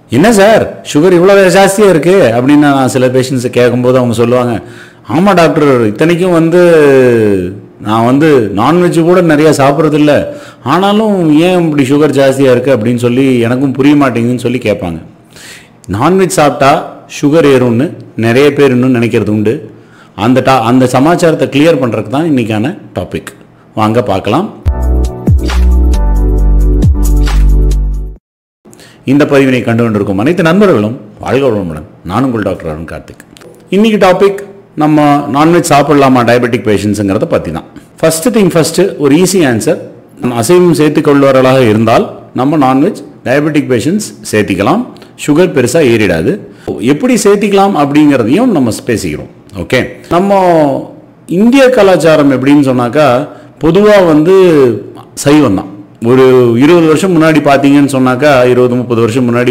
என்ன sir sugar இவ்வளோ ஜாஸ்தியாக இருக்கு அப்படின்னு நான் சில பேஷண்ட்ஸை கேட்கும்போது அவங்க சொல்லுவாங்க ஆமாம் டாக்டர் இத்தனைக்கும் வந்து நான் வந்து நான்வெஜ் கூட நிறையா சாப்பிட்றதில்ல ஆனாலும் ஏன் இப்படி சுகர் ஜாஸ்தியாக இருக்குது அப்படின்னு சொல்லி எனக்கும் புரிய மாட்டேங்குதுன்னு சொல்லி கேட்பாங்க நான்வெஜ் சாப்பிட்டா சுகர் ஏறும்னு நிறைய பேர் இன்னும் நினைக்கிறது உண்டு அந்த டா அந்த சமாச்சாரத்தை கிளியர் பண்ணுறதுக்கு தான் இன்றைக்கான டாபிக் வாங்க பார்க்கலாம் இந்த பதிவினை கண்டு கொண்டிருக்கும் அனைத்து நண்பர்களும் வாழ்க வளமுடன் நான் உங்கள் டாக்டர் அருண் கார்த்திக் இன்னைக்கு டாபிக் நம்ம நான்வெஜ் சாப்பிடலாமா டயபெட்டிக் பேஷண்ட்ஸுங்கிறத பற்றி தான் ஃபர்ஸ்ட் திங் ஃபர்ஸ்ட் ஒரு ஈஸி ஆன்சர் அசைவம் சேர்த்துக்கொள்வர்களாக இருந்தால் நம்ம நான்வெஜ் டயபெட்டிக் பேஷண்ட்ஸ் சேர்த்திக்கலாம் சுகர் பெருசாக ஏறிடாது எப்படி சேர்த்திக்கலாம் அப்படிங்கிறதையும் நம்ம பேசிக்கிறோம் ஓகே நம்ம இந்திய கலாச்சாரம் எப்படின்னு சொன்னாக்கா பொதுவாக வந்து சைவம் தான் ஒரு இருபது வருஷம் முன்னாடி பார்த்தீங்கன்னு சொன்னாக்கா இருபது முப்பது வருஷம் முன்னாடி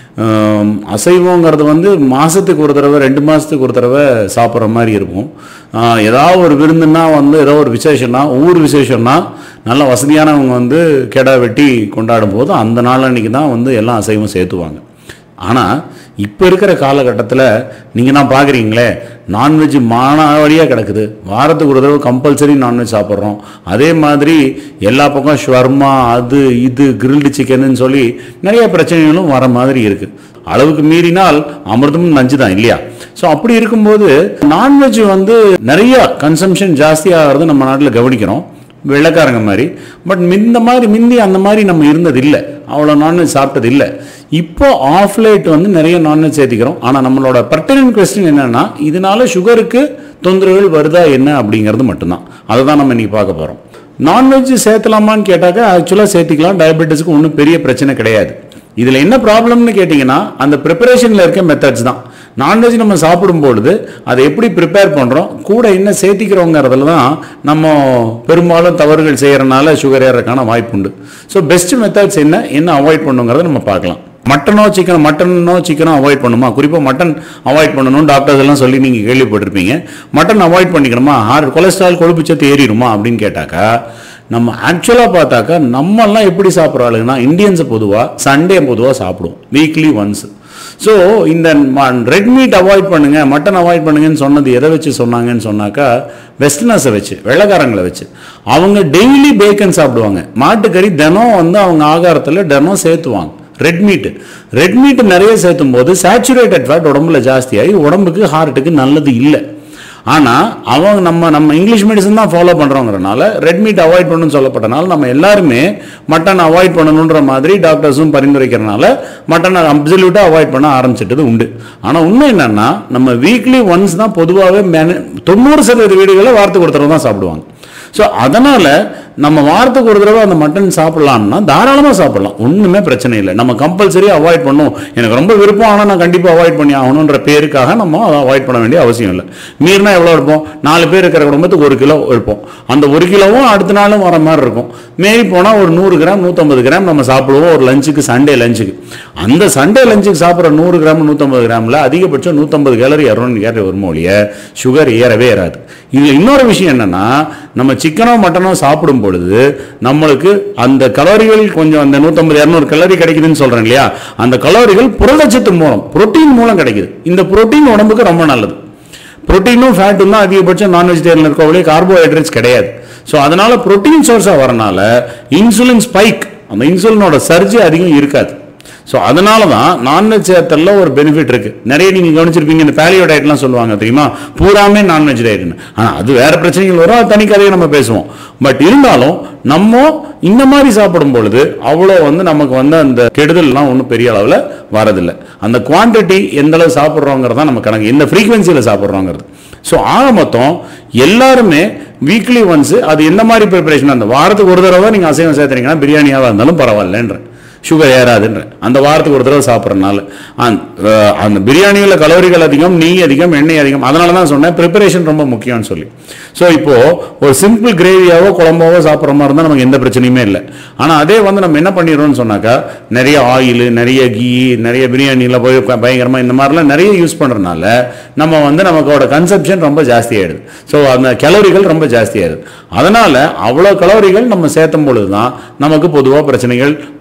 ஆம், அசைவங்கிறது வந்து மாதத்துக்கு ஒரு தடவை ரெண்டு மாதத்துக்கு ஒரு தடவை சாப்பிட்ற மாதிரி இருக்கும் ஆ, ஏதாவது ஒரு விருந்துன்னா வந்து ஏதோ ஒரு விசேஷம்னா ஊர் விசேஷம்னா நல்ல வசதியானவங்க வந்து கெடா வெட்டி கொண்டாடும் போது அந்த நாள் அன்னைக்கு தான் வந்து எல்லாம் அசைவம் சேர்த்துவாங்க ஆனால் இப்போ இருக்கிற காலகட்டத்தில் நீங்கள் தான் பார்க்குறீங்களே நான்வெஜ் மானாவழியாக கிடக்குது வாரத்துக்கு ஒரு தடவை கம்பல்சரி நான்வெஜ் சாப்பிட்றோம் அதே மாதிரி எல்லா பக்கம் ஷவர்மா அது இது கிரில்டு சிக்கனுன்னு சொல்லி நிறைய பிரச்சனைகளும் வர மாதிரி இருக்குது அளவுக்கு மீறினால் அமிர்தமும் நஞ்சு தான் இல்லையா ஸோ அப்படி இருக்கும்போது நான்வெஜ் வந்து நிறைய கன்சம்ஷன் ஜாஸ்தியாகிறது நம்ம நாட்டில் கவனிக்கிறோம் வெள்ளைக்காரங்க மாதிரி பட் இந்த மாதிரி மிந்தி அந்த மாதிரி நம்ம இருந்தது இல்லை அவ்வளோ நான்வெஜ் சாப்பிட்டது இல்லை இப்போ ஆஃப் லைட் வந்து நிறைய நான்வெஜ் சேர்த்திக்கிறோம் ஆனால் நம்மளோட பர்டினன்ட் கொஸ்டின் என்னன்னா இதனால சுகருக்கு தொந்தரவுகள் வருதா என்ன அப்படிங்கிறது மட்டும்தான் அதை தான் நம்ம இன்னைக்கு பார்க்க போகிறோம் நான்வெஜ் சேர்த்தலாமான்னு கேட்டாக்கா ஆக்சுவலாக சேர்த்திக்கலாம் டயபெட்டிஸ்க்கு ஒன்றும் பெரிய பிரச்சனை கிடையாது இதில் என்ன ப்ராப்ளம்னு கேட்டிங்கன்னா அந்த ப்ரிப்பரேஷனில் இருக்க மெத்தட்ஸ் தான் நான்வெஜ் நம்ம சாப்பிடும் பொழுது அதை எப்படி ப்ரிப்பேர் பண்ணுறோம் கூட என்ன சேர்த்திக்கிறோங்கிறதுல தான் நம்ம பெரும்பாலும் தவறுகள் செய்கிறனால சுகர் ஏறக்கான வாய்ப்புண்டு ஸோ பெஸ்ட் மெத்தட்ஸ் என்ன என்ன அவாய்ட் பண்ணுங்கிறத நம்ம பார்க்கலாம் மட்டனோ சிக்கன் மட்டனோ சிக்கனோ அவாய்ட் பண்ணுமா குறிப்பாக மட்டன் அவாய்ட் பண்ணணும் டாக்டர்ஸ் எல்லாம் சொல்லி நீங்கள் கேள்விப்பட்டிருப்பீங்க மட்டன் அவாய்ட் பண்ணிக்கணுமா ஹார்ட் கொலஸ்ட்ரால் கொழுப்பு சத்து ஏறிடுமா அப்படின்னு கேட்டாக்கா நம்ம ஆக்சுவலாக பார்த்தாக்கா நம்மெல்லாம் எப்படி சாப்பிட்ற ஆளுங்கன்னா இந்தியன்ஸை பொதுவாக சண்டே பொதுவாக சாப்பிடுவோம் வீக்லி ஒன்ஸ் ஸோ இந்த ரெட் மீட் அவாய்ட் பண்ணுங்க மட்டன் அவாய்ட் பண்ணுங்கன்னு சொன்னது எதை வச்சு சொன்னாங்கன்னு சொன்னாக்கா வெஸ்டர்னர்ஸை வச்சு வெள்ளைக்காரங்களை வச்சு அவங்க டெய்லி பேக்கன் சாப்பிடுவாங்க மாட்டுக்கறி தினம் வந்து அவங்க ஆகாரத்தில் தினம் சேர்த்துவாங்க ரெட் மீட் ரெட் மீட் நிறைய சேர்த்தும் போது சேச்சுரேட்டட் ஃபேட் உடம்புல ஜாஸ்தியாகி உடம்புக்கு ஹார்ட்டுக்கு நல்லது இல்லை ஆனால் அவங்க நம்ம நம்ம இங்கிலீஷ் மெடிசன் தான் ஃபாலோ பண்ணுறோங்கிறனால ரெட் மீட் அவாய்ட் பண்ணணும்னு சொல்லப்பட்டனால நம்ம எல்லாருமே மட்டன் அவாய்ட் பண்ணணுன்ற மாதிரி டாக்டர்ஸும் பரிந்துரைக்கிறனால மட்டனை அப்சல்யூட்டாக அவாய்ட் பண்ண ஆரம்பிச்சிட்டது உண்டு ஆனால் உண்மை என்னன்னா நம்ம வீக்லி ஒன்ஸ் தான் பொதுவாகவே தொண்ணூறு சதவீத வீடுகளில் வாரத்துக்கு ஒரு தடவை தான் சாப்பிடுவாங்க ஸோ அதனால் நம்ம வாரத்துக்கு ஒரு தடவை அந்த மட்டன் சாப்பிடலாம்னா தாராளமாக சாப்பிடலாம் ஒன்றுமே பிரச்சனை இல்லை நம்ம கம்பல்சரி அவாய்ட் பண்ணும் எனக்கு ரொம்ப விருப்பம் ஆனால் நான் கண்டிப்பாக அவாய்ட் பண்ணி ஆகணுன்ற பேருக்காக நம்ம அதை அவாய்ட் பண்ண வேண்டிய அவசியம் இல்லை மீறினா எவ்வளோ இருப்போம் நாலு பேர் இருக்கிற குடும்பத்துக்கு ஒரு கிலோ இருப்போம் அந்த ஒரு கிலோவும் அடுத்த நாளும் வர மாதிரி இருக்கும் மீறி போனால் ஒரு நூறு கிராம் நூற்றம்பது கிராம் நம்ம சாப்பிடுவோம் ஒரு லஞ்சுக்கு சண்டே லஞ்சுக்கு அந்த சண்டே லஞ்சுக்கு சாப்பிட்ற நூறு கிராம் நூற்றம்பது கிராமில் அதிகபட்சம் நூற்றம்பது கேலரி இரநூறு கேலரி வருமோ ஒழிய சுகர் ஏறவே ஏறாது இதில் இன்னொரு விஷயம் என்னன்னா நம்ம சிக்கனோ மட்டனோ சாப்பிடும் பொழுது நம்மளுக்கு அந்த கலோரிகள் கொஞ்சம் அந்த நூற்றம்பது இரநூறு கலோரி கிடைக்குதுன்னு சொல்றேன் இல்லையா அந்த கலோரிகள் புரதச்சத்து மூலம் புரோட்டீன் மூலம் கிடைக்குது இந்த புரோட்டீன் உடம்புக்கு ரொம்ப நல்லது புரோட்டீனும் ஃபேட்டும் தான் அதிகபட்சம் நான் வெஜிடேரியன் இருக்கவங்களே கார்போஹைட்ரேட்ஸ் கிடையாது ஸோ அதனால புரோட்டீன் சோர்ஸாக வரனால இன்சுலின் ஸ்பைக் அந்த இன்சுலினோட சர்ஜி அதிகம் இருக்காது ஸோ அதனால தான் நான்வெஜ் சேர்த்தல ஒரு பெனிஃபிட் இருக்கு நிறைய நீங்கள் கவனிச்சிருப்பீங்க இந்த பேலியோ டயட்லாம் சொல்லுவாங்க தெரியுமா பூராமே நான்வெஜ் டயட்னு ஆனால் அது வேற பிரச்சனைகள் வரும் அது தனி கதையை நம்ம பேசுவோம் பட் இருந்தாலும் நம்ம இந்த மாதிரி சாப்பிடும் பொழுது அவ்வளோ வந்து நமக்கு வந்து அந்த கெடுதல்லாம் ஒன்றும் பெரிய அளவில் வரதில்லை அந்த குவான்டிட்டி எந்த அளவு சாப்பிட்றோங்கிறது தான் நம்ம கணக்கு எந்த ஃப்ரீக்வன்சியில் சாப்பிட்றோங்கிறது ஸோ ஆக மொத்தம் எல்லாருமே வீக்லி ஒன்ஸ் அது எந்த மாதிரி ப்ரிப்பரேஷன் அந்த வாரத்துக்கு ஒரு தடவை நீங்கள் அசைவம் சேர்த்துறீங்கன்னா பிரியாணியாக இருந்தாலும் பரவாயில்லன்ற சுகர் ஏறாதுன்ற அந்த வாரத்துக்கு ஒரு தடவை சாப்பிட்றதுனால அந்த அந்த பிரியாணியில் கலோரிகள் அதிகம் நெய் அதிகம் எண்ணெய் அதிகம் அதனால தான் சொன்னேன் ப்ரிப்பரேஷன் ரொம்ப முக்கியம்னு சொல்லி ஸோ இப்போ ஒரு சிம்பிள் கிரேவியாவோ குழம்பாவோ சாப்பிட்ற மாதிரி இருந்தால் நமக்கு எந்த பிரச்சனையுமே இல்லை ஆனால் அதே வந்து நம்ம என்ன பண்ணிடுறோம்னு சொன்னாக்கா நிறைய ஆயில் நிறைய கீ நிறைய பிரியாணியில் போய் க- பயங்கரமா இந்த மாதிரிலாம் நிறைய யூஸ் பண்ணுறதுனால நம்ம வந்து நமக்கோட கன்சப்ஷன் ரொம்ப ஜாஸ்தி ஆயிடுது ஸோ அந்த கலோரிகள் ரொம்ப ஜாஸ்தி ஆயிடுது அதனால அவ்வளோ கலோரிகள் நம்ம சேர்த்தும் பொழுது தான் நமக்கு பொதுவாக பிரச்சனைகள் வர ஆரம்பிச்சிருது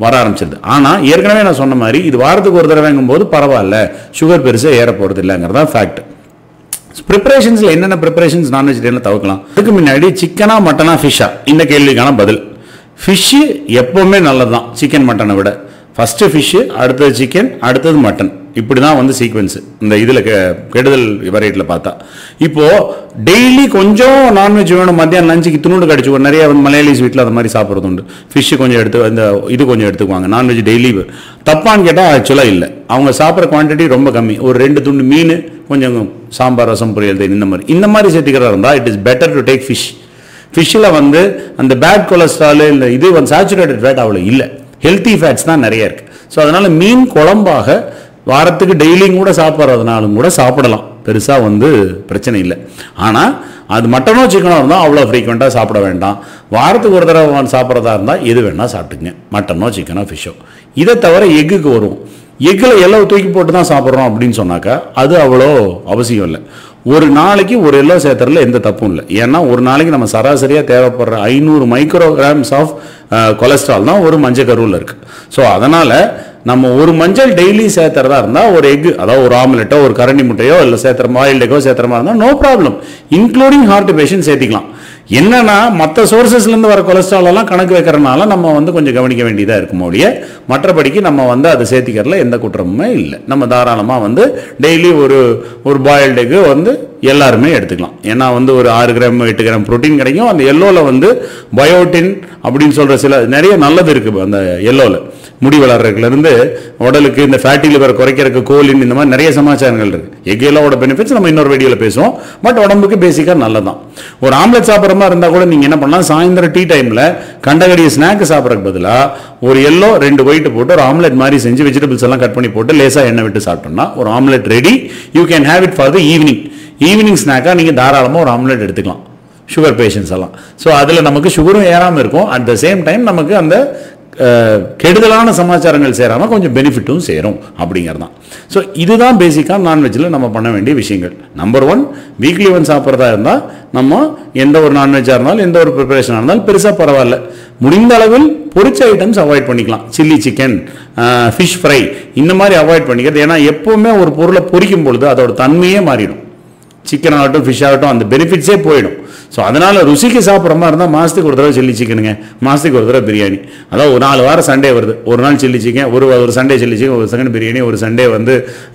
ஆரம்பிச்சிருது ஆனால் ஏற்கனவே நான் சொன்ன மாதிரி இது வாரத்துக்கு ஒரு தடவைங்கும் போது பரவாயில்ல சுகர் பெருசாக ஏற போகிறது இல்லைங்கிறதா ஃபேக்ட் ப்ரிப்பரேஷன்ஸில் என்னென்ன ப்ரிப்பரேஷன்ஸ் நான் வெஜிடேரியனில் தவிர்க்கலாம் அதுக்கு முன்னாடி சிக்கனா மட்டனா ஃபிஷ்ஷா இந்த கேள்விக்கான பதில் ஃபிஷ்ஷு எப்போவுமே நல்லது தான் சிக்கன் மட்டனை விட ஃபஸ்ட்டு ஃபிஷ்ஷு அடுத்தது சிக்கன் அடுத்தது மட்டன் இப்படி தான் வந்து சீக்வன்ஸ் இந்த இதில் கெடுதல் வெரைட்டியில் பார்த்தா இப்போது டெய்லி கொஞ்சம் நான்வெஜ் வேணும் மத்தியானம் லஞ்சுக்கு துணுண்டு கடிச்சு ஒரு நிறைய வந்து மலையாளிஸ் வீட்டில் அது மாதிரி சாப்பிட்றது உண்டு ஃபிஷ்ஷு கொஞ்சம் எடுத்து இந்த இது கொஞ்சம் எடுத்துக்குவாங்க நான்வெஜ் டெய்லி தப்பான்னு கேட்டால் ஆக்சுவலாக இல்லை அவங்க சாப்பிட்ற குவான்டிட்டி ரொம்ப கம்மி ஒரு ரெண்டு துண்டு மீன் கொஞ்சம் சாம்பார் ரசம் பொரியல் தேன் இந்த மாதிரி இந்த மாதிரி சேர்த்துக்கிறதா இருந்தால் it is better to take fish ஃபிஷ்ஷில் வந்து அந்த பேட் கொலஸ்ட்ரால் இல்லை இது வந்து சேச்சுரேட்டட் ஃபேட் அவ்வளோ இல்லை ஹெல்த்தி ஃபேட்ஸ் தான் நிறைய இருக்குது ஸோ அதனால் மீன் குழம்பாக வாரத்துக்கு டெய்லியும் கூட சாப்பிட்றதுனாலும் கூட சாப்பிடலாம் பெருசாக வந்து பிரச்சனை இல்லை ஆனால் அது மட்டனோ சிக்கனோ இருந்தால் அவ்வளோ ஃப்ரீக்வெண்ட்டாக சாப்பிட வேண்டாம் வாரத்துக்கு ஒரு தடவை சாப்பிட்றதா இருந்தால் எது வேணால் சாப்பிட்டுங்க மட்டனோ சிக்கனோ ஃபிஷ்ஷோ இதை தவிர எக்குக்கு வரும் எக்கில் எல்லாம் தூக்கி போட்டு தான் சாப்பிட்றோம் அப்படின்னு சொன்னாக்கா அது அவ்வளோ அவசியம் இல்லை ஒரு நாளைக்கு ஒரு எல்லோ சேர்த்துறதுல எந்த தப்பும் இல்லை ஏன்னா ஒரு நாளைக்கு நம்ம சராசரியாக தேவைப்படுற ஐநூறு மைக்ரோகிராம்ஸ் ஆஃப் கொலஸ்ட்ரால் தான் ஒரு மஞ்சள் கருவில் இருக்குது ஸோ அதனால் நம்ம ஒரு மஞ்சள் டெய்லி சேர்த்துறதா இருந்தால் ஒரு எக் அதாவது ஒரு ஆம்லெட்டோ ஒரு கரண்டி முட்டையோ இல்லை சேர்த்துற பாயில்ட் எக்கோ சேர்த்துற மாதிரி இருந்தால் no problem including heart patient சேர்த்திக்கலாம் என்னன்னா மற்ற சோர்சஸ்லேருந்து வர கொலஸ்ட்ரால் எல்லாம் கணக்கு வைக்கிறனால நம்ம வந்து கொஞ்சம் கவனிக்க வேண்டியதாக இருக்கும் ஒழிய மற்றபடிக்கு நம்ம வந்து அதை சேர்த்திக்கிறதுல எந்த குற்றமுமே இல்லை நம்ம தாராளமாக வந்து டெய்லி ஒரு ஒரு பாயில்டு எக்கு வந்து எல்லாருமே எடுத்துக்கலாம் ஏன்னா வந்து ஒரு ஆறு கிராம் எட்டு கிராம் புரோட்டீன் கிடைக்கும் அந்த எல்லோவில் வந்து பயோட்டின் அப்படின்னு சொல்கிற சில நிறைய நல்லது இருக்குது அந்த எல்லோவில் முடி வளர்றதுலேருந்து உடலுக்கு இந்த ஃபேட்டி லிவர் குறைக்கிறதுக்கு கோலின் இந்த மாதிரி நிறைய சமாச்சாரங்கள் இருக்குது எக் எல்லோட பெனிஃபிட்ஸ் நம்ம இன்னொரு வீடியோவில் பேசுவோம் பட் உடம்புக்கு பேசிக்காக நல்லதான் ஒரு ஆம்லெட் சாப்பிட்ற மாதிரி இருந்தால் கூட நீங்கள் என்ன பண்ணலாம் சாயந்தரம் டீ டைமில் கண்டகடிய ஸ்நாக்கு சாப்பிட்றதுக்கு பதிலாக ஒரு எல்லோ ரெண்டு ஒயிட் போட்டு ஒரு ஆம்லெட் மாதிரி செஞ்சு வெஜிடபிள்ஸ் எல்லாம் கட் பண்ணி போட்டு லேசாக எண்ணெய் விட்டு சாப்பிட்டோம்னா ஒரு omelette ready you can have it for the evening evening ஸ்நாக்காக நீங்கள் தாராளமாக ஒரு ஆம்லெட் எடுத்துக்கலாம் சுகர் பேஷண்ட்ஸ் எல்லாம் ஸோ அதில் நமக்கு சுகரும் ஏறாமல் இருக்கும் அட் த சேம் டைம் நமக்கு அந்த அஹ், கெடுதலான சமாச்சாரங்கள் சேராமல் கொஞ்சம் பெனிஃபிட்டும் சேரும் அப்படிங்கிறது தான் ஸோ இதுதான் பேசிக்காக நான்வெஜ்ஜில் நம்ம பண்ண வேண்டிய விஷயங்கள் நம்பர் ஒன் வீக்லி ஒன் சாப்பிட்றதா இருந்தால் நம்ம எந்த ஒரு நான்வெஜ்ஜாக இருந்தாலும் எந்த ஒரு ப்ரிப்பரேஷனாக இருந்தாலும் பெருசாக பரவாயில்ல முடிந்த அளவில் பொரிச்ச ஐட்டம்ஸ் அவாய்ட் பண்ணிக்கலாம் சில்லி சிக்கன் ஃபிஷ் ஃப்ரை இந்த மாதிரி அவாய்ட் பண்ணிக்கிறது ஏன்னா எப்போவுமே ஒரு பொருளை பொரிக்கும் பொழுது அதோட தன்மையே மாறிடும் சிக்கன் ஆகட்டும் ஃபிஷ் ஆகட்டும் அந்த பெனிஃபிட்ஸே போயிடும் ஸோ அதனால் ருசிக்கு சாப்பிட்ற மாதிரி இருந்தால் மாதத்துக்கு ஒரு தடவை சில்லி சிக்கனுங்க மாதத்துக்கு ஒரு தடவை பிரியாணி அதாவது ஒரு நாலு வாரம் சண்டே வருது ஒரு நாள் சில்லி சிக்கன் ஒரு ஒரு சண்டே சில்லி சிக்கன் ஒரு செகண்ட் பிரியாணி ஒரு சண்டே வந்து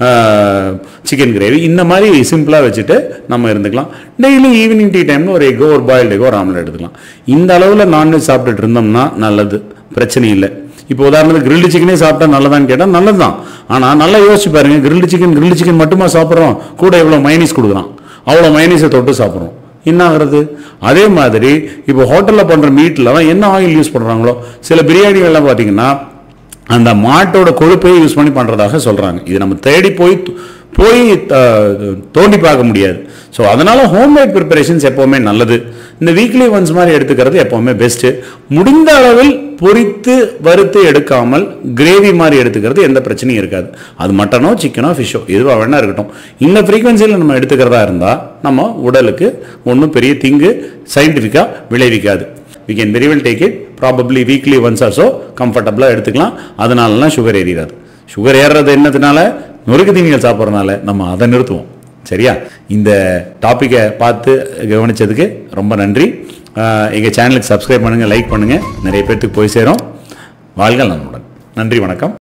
சிக்கன் கிரேவி இந்த மாதிரி சிம்பிளாக வச்சுட்டு நம்ம இருந்துக்கலாம் டெய்லி ஈவினிங் டீ டைமில் ஒரு எக்கோ ஒரு பாயில்டு எக்கோ ஒரு ஆம்லெட் எடுத்துக்கலாம் இந்த அளவில் நான்வெஜ் சாப்பிட்டுட்டு இருந்தோம்னா நல்லது பிரச்சனை இல்லை இப்போ உதாரணத்துக்கு கிரில்டு சிக்கனே சாப்பிட்டா நல்லதான்னு கேட்டால் நல்லது தான் ஆனால் நல்லா யோசிச்சு பாருங்க கிரில்டு சிக்கன் கிரில்டு சிக்கன் மட்டுமா சாப்பிட்றோம் கூட எவ்வளோ மைனீஸ் கொடுக்குறான் அவ்வளோ மைனீஸை தொட்டு சாப்பிட்றோம் என்ன ஆகுறது அதே மாதிரி இப்போ ஹோட்டலில் பண்ணுற மீட்டில் தான் என்ன ஆயில் யூஸ் பண்ணுறாங்களோ சில பிரியாணிகள்லாம் பார்த்தீங்கன்னா அந்த மாட்டோட கொழுப்பையே யூஸ் பண்ணி பண்ணுறதாக சொல்கிறாங்க இது நம்ம தேடி போய் து- போய் த- தோண்டி பார்க்க முடியாது ஸோ அதனால் ஹோம்மேட் ப்ரிப்பரேஷன்ஸ் எப்போவுமே நல்லது இந்த வீக்லி ஒன்ஸ் மாதிரி எடுத்துக்கிறது எப்போவுமே பெஸ்ட்டு முடிந்த அளவில் பொரித்து வறுத்து எடுக்காமல் கிரேவி மாதிரி எடுத்துக்கிறது எந்த பிரச்சனையும் இருக்காது அது மட்டனோ சிக்கனோ ஃபிஷ்ஷோ எதுவாக வேணா இருக்கட்டும் இந்த ஃப்ரீக்வன்சியில் நம்ம எடுத்துக்கிறதா இருந்தால் நம்ம உடலுக்கு ஒன்றும் பெரிய தீங்கு சயின்டிஃபிக்காக விளைவிக்காது we can very well take it probably weekly once or so கம்ஃபர்டபுளாக எடுத்துக்கலாம் அதனாலலாம் சுகர் ஏறிடாது சுகர் ஏறுறது என்னதுனால நொறுக்கு தீனிகள் சாப்பிட்றதுனால நம்ம அதை நிறுத்துவோம் சரியா இந்த டாப்பிக்கை பார்த்து கவனிச்சதுக்கு ரொம்ப நன்றி எங்கள் சேனலுக்கு சப்ஸ்கிரைப் பண்ணுங்கள் லைக் பண்ணுங்கள் நிறைய பேர்த்துக்கு போய் சேரும் வாழ்க நலமுடன் நன்றி வணக்கம்